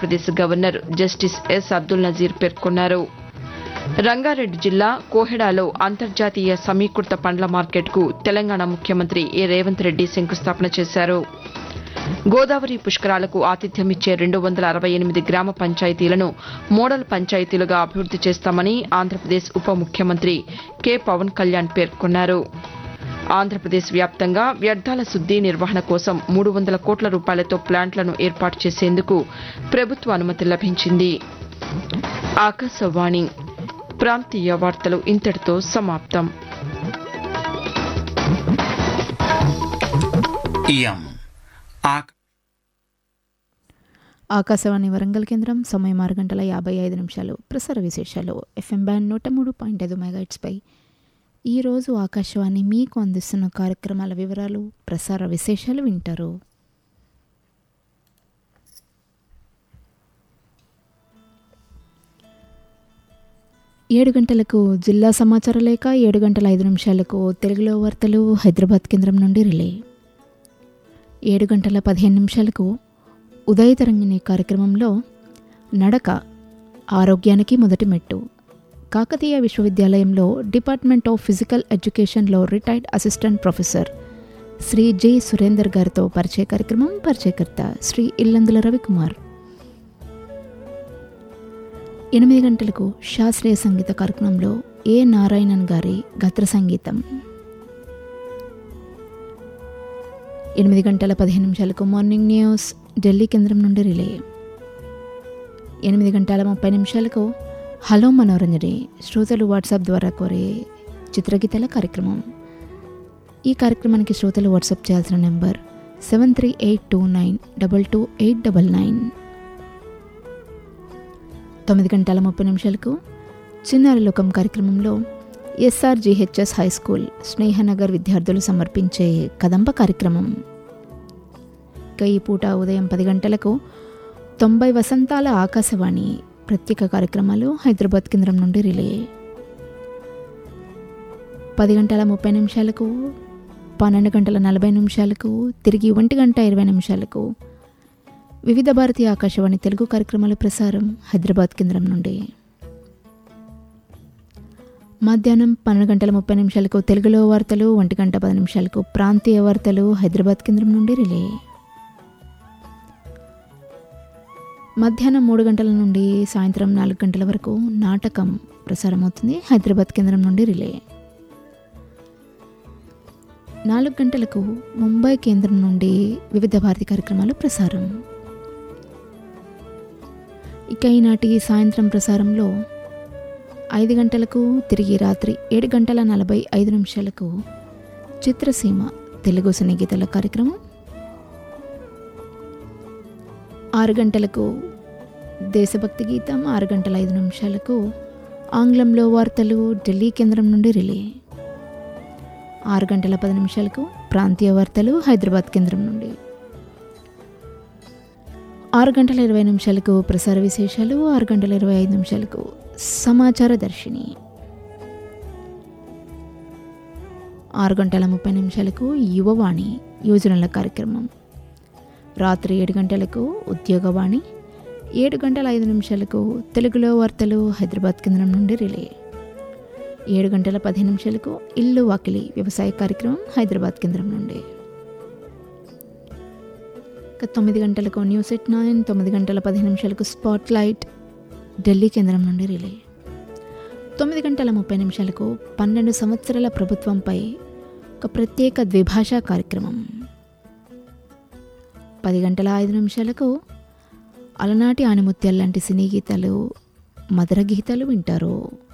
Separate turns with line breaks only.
Andhra Pradesh governor justice S Abdul Nazeer పేర్కొన్నారు రంగారెడ్డి జిల్లా కోహెడాలో అంతర్జాతీయ సమీకృత పండ్ల మార్కెట్కు తెలంగాణ ముఖ్యమంత్రి ఏ రేవంత్ రెడ్డి శంకుస్థాపన చేశారు గోదావరి పుష్కరాలకు ఆతిథ్యమిచ్చే రెండు వందల అరవై ఎనిమిది గ్రామ పంచాయతీలను మోడల్ పంచాయతీలుగా అభివృద్ది చేస్తామని ఆంధ్రప్రదేశ్ ఉప ముఖ్యమంత్రి కె పవన్ కళ్యాణ్ పేర్కొన్నారు ఆంధ్రప్రదేశ్ వ్యాప్తంగా వ్యర్థాల శుద్ది నిర్వహణ కోసం మూడు వందల కోట్ల రూపాయలతో ప్లాంట్లను ఏర్పాటు చేసేందుకు ప్రభుత్వ అనుమతి లభించింది ఆకాశవాణి ప్రాంతీయ వార్తలు ఇంతటితో సమాప్తం
ఇయం ఆక్
ఆకాశవాణి వరంగల్ కేంద్రం సమయం ఆరు గంటల యాభై ఐదు నిమిషాలు ప్రసార విశేషాలు ఎఫ్ఎం బ్యాండ్ నూట మూడు పాయింట్ ఐదు మెగాట్స్పై ఈరోజు ఆకాశవాణి మీకు అందిస్తున్న కార్యక్రమాల వివరాలు ప్రసార విశేషాలు వింటారు ఏడు గంటలకు జిల్లా సమాచార లేఖ ఏడు గంటల ఐదు నిమిషాలకు తెలుగులో వార్తలు హైదరాబాద్ కేంద్రం నుండి రిలే ఏడు గంటల పదిహేను నిమిషాలకు ఉదయ తరంగిణి కార్యక్రమంలో నడక ఆరోగ్యానికి మొదటి మెట్టు కాకతీయ విశ్వవిద్యాలయంలో డిపార్ట్మెంట్ ఆఫ్ ఫిజికల్ ఎడ్యుకేషన్లో retired assistant professor Shri J Surender గారితో పరిచయ కార్యక్రమం పరిచయకర్త శ్రీ ఇల్లందుల రవికుమార్ ఎనిమిది గంటలకు శాస్త్రీయ సంగీత కార్యక్రమంలో ఏ నారాయణన్ గారి గత్ర సంగీతం ఎనిమిది గంటల పదిహేను నిమిషాలకు మార్నింగ్ న్యూస్ ఢిల్లీ కేంద్రం నుండి రిలే ఎనిమిది గంటల ముప్పై నిమిషాలకు హలో మనోరంజని శ్రోతలు వాట్సాప్ ద్వారా కోరే చిత్రగీతాల కార్యక్రమం ఈ కార్యక్రమానికి శ్రోతలు వాట్సాప్ చేయాల్సిన number seven three eight two nine double two eight double nine తొమ్మిది గంటల ముప్పై నిమిషాలకు చిన్నారి లోకం కార్యక్రమంలో ఎస్ఆర్జిహెచ్ఎస్ హై స్కూల్ స్నేహనగర్ విద్యార్థులు సమర్పించే కదంబ కార్యక్రమం ఇక ఈ పూట ఉదయం పది గంటలకు తొంభై వసంతాల ఆకాశవాణి ప్రత్యేక కార్యక్రమాలు హైదరాబాద్ కేంద్రం నుండి రిలే పది గంటల ముప్పై నిమిషాలకు పన్నెండు గంటల నలభై నిమిషాలకు తిరిగి ఒంటి గంట ఇరవై నిమిషాలకు వివిధ భారతీయ ఆకాశవాణి తెలుగు కార్యక్రమాల ప్రసారం హైదరాబాద్ కేంద్రం నుండి మధ్యాహ్నం పన్నెండు గంటల ముప్పై నిమిషాలకు తెలుగులో వార్తలు ఒంటి గంట పది నిమిషాలకు ప్రాంతీయ వార్తలు హైదరాబాద్ కేంద్రం నుండి రిలే మధ్యాహ్నం మూడు గంటల నుండి సాయంత్రం నాలుగు గంటల వరకు నాటకం ప్రసారం అవుతుంది హైదరాబాద్ కేంద్రం నుండి రిలే నాలుగు గంటలకు ముంబై కేంద్రం నుండి వివిధ భారతి కార్యక్రమాలు ప్రసారం ఇక ఈనాటి సాయంత్రం ప్రసారంలో ఐదు గంటలకు తిరిగి రాత్రి ఏడు గంటల నలభై ఐదు నిమిషాలకు చిత్రసీమ తెలుగు సినీ గీతాల కార్యక్రమం ఆరు గంటలకు దేశభక్తి గీతం ఆరు గంటల ఐదు నిమిషాలకు ఆంగ్లంలో వార్తలు ఢిల్లీ కేంద్రం నుండి రిలే ఆరు గంటల పది నిమిషాలకు ప్రాంతీయ వార్తలు హైదరాబాద్ కేంద్రం నుండి ఆరు గంటల ఇరవై నిమిషాలకు ప్రసార విశేషాలు ఆరు గంటల ఇరవై ఐదు నిమిషాలకు సమాచార దర్శిని ఆరు గంటల ముప్పై నిమిషాలకు యువవాణి యోజనల కార్యక్రమం రాత్రి ఏడు గంటలకు ఉద్యోగవాణి ఏడు గంటల ఐదు నిమిషాలకు తెలుగులో వార్తలు హైదరాబాద్ కేంద్రం నుండి రిలే ఏడు గంటల పదిహేను నిమిషాలకు ఇల్లు వాకిలి వ్యవసాయ కార్యక్రమం హైదరాబాద్ కేంద్రం నుండి ఇక తొమ్మిది గంటలకు న్యూస్ ఎట్ నైన్ తొమ్మిది గంటల పదిహేను నిమిషాలకు స్పాట్ లైట్ ఢిల్లీ కేంద్రం నుండి రిలే తొమ్మిది గంటల ముప్పై నిమిషాలకు పన్నెండు సంవత్సరాల ప్రభుత్వంపై ఒక ప్రత్యేక ద్విభాషా కార్యక్రమం పది గంటల ఐదు నిమిషాలకు అలనాటి ఆనిముత్యాల లాంటి సినీ గీతాలు మధుర గీతాలు వింటారు